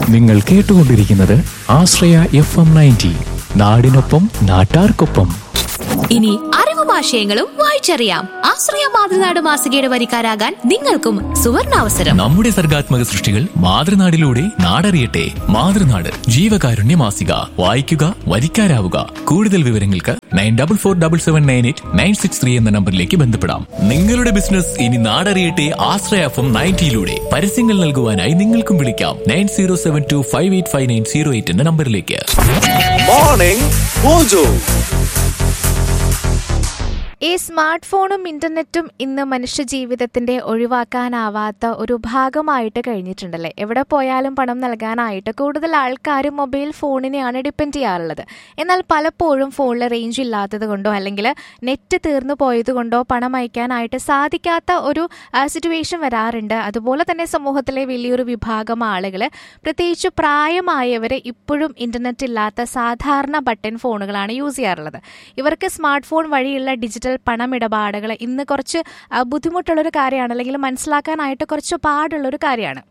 നിങ്ങൾ കേട്ടുകൊണ്ടിരിക്കുന്നത് ആശ്രയ F M ninety നാടിനൊപ്പം നാട്ടാർക്കൊപ്പം ഇനി അറിവും ആശയങ്ങളും വായിച്ചറിയാം ആശ്രയ മാതൃനാട് മാസികയുടെ വരിക്കാരാകാൻ നിങ്ങൾക്കും സുവർണാവസരം നമ്മുടെ സർഗാത്മക സൃഷ്ടികൾ മാതൃനാടിലൂടെ നാടറിയട്ടെ മാതൃനാട് ജീവകാരുണ്യ മാസിക വായിക്കുക വരിക്കാരാവുക കൂടുതൽ വിവരങ്ങൾക്ക് nine double four double seven nine eight nine six three എന്ന നമ്പറിലേക്ക് ബന്ധപ്പെടാം നിങ്ങളുടെ ബിസിനസ് ഇനി നാടറിയട്ടെ ആശ്രയ എഫ് എം നയൻറ്റിയിലൂടെ പരസ്യങ്ങൾ നൽകുവാനായി നിങ്ങൾക്കും വിളിക്കാം nine zero seven two five eight five nine zero eight എന്ന നമ്പറിലേക്ക് മോർണിംഗ് മോജോ ഈ സ്മാർട്ട് ഫോണും ഇന്റർനെറ്റും ഇന്ന് മനുഷ്യ ജീവിതത്തിന്റെ ഒഴിവാക്കാനാവാത്ത ഒരു ഭാഗമായിട്ട് കഴിഞ്ഞിട്ടുണ്ടല്ലേ എവിടെ പോയാലും പണം നൽകാനായിട്ട് കൂടുതൽ ആൾക്കാരും മൊബൈൽ ഫോണിനെയാണ് ഡിപ്പെൻഡ് ചെയ്യാറുള്ളത് എന്നാൽ പലപ്പോഴും ഫോണിൽ റേഞ്ച് ഇല്ലാത്തത് കൊണ്ടോ അല്ലെങ്കിൽ നെറ്റ് തീർന്നു പോയത് കൊണ്ടോ പണം അയക്കാനായിട്ട് സാധിക്കാത്ത ഒരു സിറ്റുവേഷൻ വരാറുണ്ട് അതുപോലെ തന്നെ സമൂഹത്തിലെ വലിയൊരു വിഭാഗം ആളുകൾ പ്രത്യേകിച്ച് പ്രായമായവർ ഇപ്പോഴും ഇന്റർനെറ്റ് ഇല്ലാത്ത സാധാരണ ബട്ടൺ ഫോണുകളാണ് യൂസ് ചെയ്യാറുള്ളത് ഇവർക്ക് സ്മാർട്ട് ഫോൺ വഴിയുള്ള ഡിജിറ്റൽ പണമിടപാടുകൾ ഇന്ന് കുറച്ച് ആ, ബുദ്ധിമുട്ടുള്ളൊരു കാര്യമാണ് അല്ലെങ്കിൽ മനസ്സിലാക്കാനായിട്ട് കുറച്ച് പാടുള്ളൊരു കാര്യമാണ്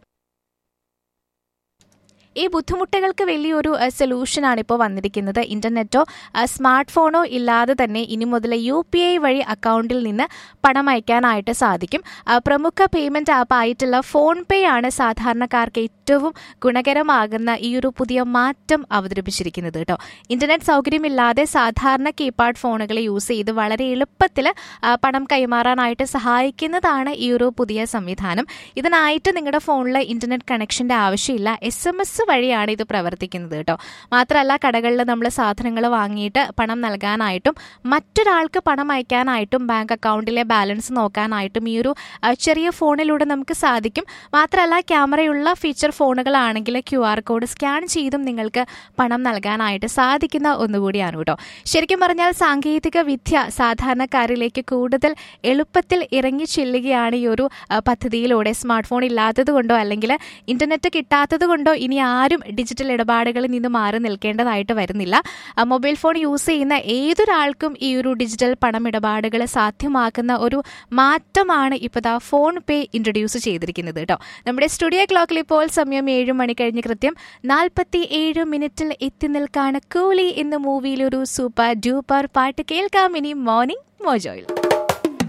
ഈ ബുദ്ധിമുട്ടുകൾക്ക് വലിയൊരു സൊല്യൂഷനാണ് ഇപ്പോൾ വന്നിരിക്കുന്നത് ഇന്റർനെറ്റോ ആ, സ്മാർട്ട് ഫോണോ ഇല്ലാതെ തന്നെ ഇനി മുതൽ യു പി ഐ വഴി അക്കൗണ്ടിൽ നിന്ന് പണം അയക്കാനായിട്ട് സാധിക്കും ആ, പ്രമുഖ പേയ്മെന്റ് ആപ്പ് ആയിട്ടുള്ള ഫോൺ പേ ആണ് സാധാരണക്കാർക്ക് ഏറ്റവും ഗുണകരമാകുന്ന ഈ ഒരു പുതിയ മാറ്റം അവതരിപ്പിച്ചിരിക്കുന്നത് കേട്ടോ ഇന്റർനെറ്റ് സൗകര്യമില്ലാതെ സാധാരണ കീപാഡ് ഫോണുകൾ യൂസ് ചെയ്ത് വളരെ എളുപ്പത്തിൽ പണം കൈമാറാനായിട്ട് സഹായിക്കുന്നതാണ് ഈ ഒരു പുതിയ സംവിധാനം ഇതിനായിട്ട് നിങ്ങളുടെ ഫോണിൽ ഇന്റർനെറ്റ് കണക്ഷന്റെ ആവശ്യമില്ല എസ് എം എസ് വഴിയാണ് ഇത് പ്രവർത്തിക്കുന്നത് കേട്ടോ മാത്രമല്ല കടകളിൽ നമ്മൾ സാധനങ്ങൾ വാങ്ങിയിട്ട് പണം നൽകാനായിട്ടും മറ്റൊരാൾക്ക് പണം അയക്കാനായിട്ടും ബാങ്ക് അക്കൗണ്ടിലെ ബാലൻസ് നോക്കാനായിട്ടും ഈ ഒരു ആ, ചെറിയ ഫോണിലൂടെ നമുക്ക് സാധിക്കും മാത്രമല്ല ക്യാമറയുള്ള ഫീച്ചർ ഫോണുകളാണെങ്കിൽ ക്യു ആർ കോഡ് സ്കാൻ ചെയ്തും നിങ്ങൾക്ക് പണം നൽകാനായിട്ട് സാധിക്കുന്ന ഒന്നുകൂടിയാണ് കേട്ടോ ശരിക്കും പറഞ്ഞാൽ സാങ്കേതിക വിദ്യ സാധാരണക്കാരിലേക്ക് കൂടുതൽ എളുപ്പത്തിൽ ഇറങ്ങി ചെല്ലുകയാണ് ഈ ഒരു ആ, പദ്ധതിയിലൂടെ സ്മാർട്ട് ഫോൺ ഇല്ലാത്തത് കൊണ്ടോ അല്ലെങ്കിൽ ഇന്റർനെറ്റ് കിട്ടാത്തത് കൊണ്ടോ ഇനി ആരും ഡിജിറ്റൽ ഇടപാടുകളിൽ നിന്ന് മാറി നിൽക്കേണ്ടതായിട്ട് വരുന്നില്ല ആ, മൊബൈൽ ഫോൺ യൂസ് ചെയ്യുന്ന ഏതൊരാൾക്കും ഈ ഒരു ഡിജിറ്റൽ പണമിടപാടുകൾ സാധ്യമാക്കുന്ന ഒരു മാറ്റമാണ് ഇപ്പോൾ ദാ ഫോൺ പേ ഇൻട്രൊഡ്യൂസ് ചെയ്തിരിക്കുന്നത് കേട്ടോ നമ്മുടെ സ്റ്റുഡിയോ ക്ലോക്കിൽ ഇപ്പോൾ സമയം ഏഴ് മണി കഴിഞ്ഞ് കൃത്യം നാൽപ്പത്തി ഏഴ് മിനിറ്റിൽ എത്തി നിൽക്കാണ് കൂലി എന്ന മൂവിയിലൊരു സൂപ്പർ ഡ്യൂപ്പർ പാട്ട് കേൾക്കാം ഇനി മോർണിംഗ് മോജോയിൽ